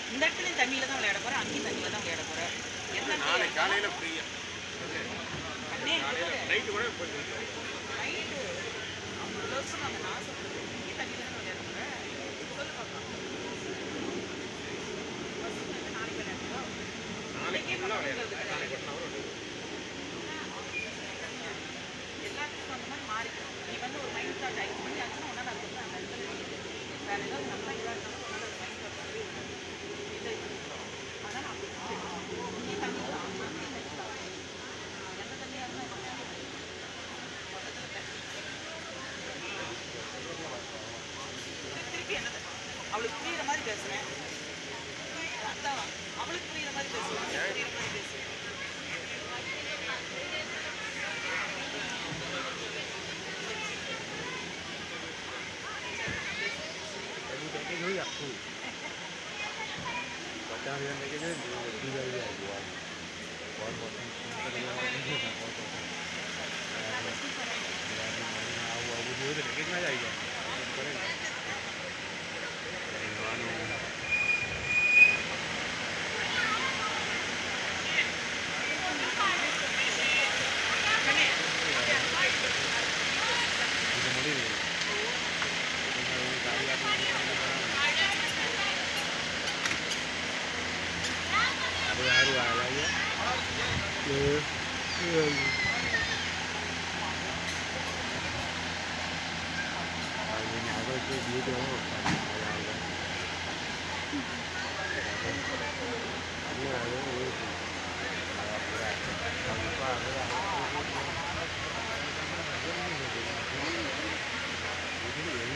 இந்த இடத்துலயும் தண்ணியில தான் விளையாட போறேன் அங்கேயும் தண்ணியில தான் விளையாட போறேன் எந்த இடத்துல நாளைக்கு காலையில் ஃப்ரீயா அண்ணே, நைட்டு கூட போய் நைட்டு அவ்வளோ சொன்னாங்க நான் சொல்றது இங்கேயும் தண்ணியில தான் விளையாட போறேன் சொல்லு பார்க்கலாம் First வந்து நாளைக்கு விளையாடுறோம் நாளைக்கு ஃபுல்லாக விளையாடுறது நாளைக்கு ஒன் ஹவர் எல்லாத்துக்கும் அந்த மாதிரி மாறிக்கும் நீ வந்து ஒரு மைண்ட் தாட் ஆக்ட் பண்ணி அதுவும் ஒன்றா அது வந்து அந்த இடத்துல இருக்குது வேற ஏதாவது நல்லா இதாக இருந்தாலும் ஒன்றா அந்த மைண்ட் தாட் வந்து இதை அதனால் அப்படி மாறிடும். நீ தண்ணி தான் நீ தண்ணி தான் எந்த தண்ணியாக இருந்தால் பக்கத்தில் தண்ணி திருப்பி என்னது அவளுக்கு புரியுற மாதிரி பேசுறேன் அதான் அவளுக்கு புரியுற மாதிரி பேசுவேன் புரியுற மாதிரி பேசுவேன் Tadi tak kira ya tu. Padahal yang tak kira dia dia dia buat. Buat buat kita dia ini tak buat. Awal awal dia tak kira ya ya. Kita mulai. Ada air wala ya. Ya. Ya. Ini ada tu dia tu. Ini ada ni. Tanpa ada. Ini